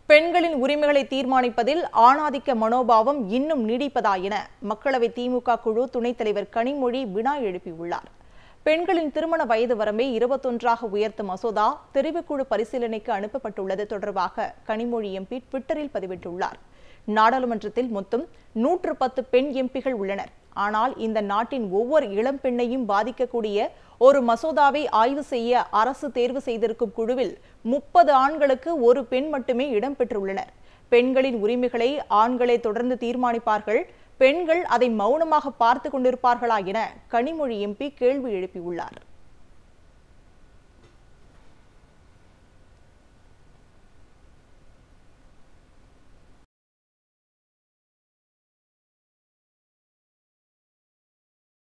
பெண்களின் உரிமைகளை தீர்மானிப்பதில் ஆணாதிக்க மனோபாவம் இன்னும் நீடிப்பதா என மக்களவை திமுக குழு துணைத் தலைவர் கனிமொழி வினா எழுப்பியுள்ளார் பெண்களின் திருமண வயது வரம்பை இருபத்தொன்றாக உயர்த்தும் மசோதா தெரிவுக்குழு பரிசீலனைக்கு அனுப்பப்பட்டுள்ளது தொடர்பாக கனிமொழி எம்பி ட்விட்டரில் பதிவிட்டுள்ளார் நாடாளுமன்றத்தில் மொத்தம் நூற்று பத்து பெண் எம்பிகள் உள்ளனர் ஆனால் இந்த நாட்டின் ஒவ்வொரு இளம் பெண்ணையும் பாதிக்கக்கூடிய ஒரு மசோதாவை ஆய்வு செய்ய அரசு தேர்வு செய்திருக்கும் குழுவில் முப்பது ஆண்களுக்கு ஒரு பெண் மட்டுமே இடம்பெற்றுள்ளனர் பெண்களின் உரிமைகளை ஆண்களே தொடர்ந்து தீர்மானிப்பார்கள் பெண்கள் அதை மௌனமாக பார்த்து கொண்டிருப்பார்களா என கனிமொழி எம்பி கேள்வி எழுப்பியுள்ளார்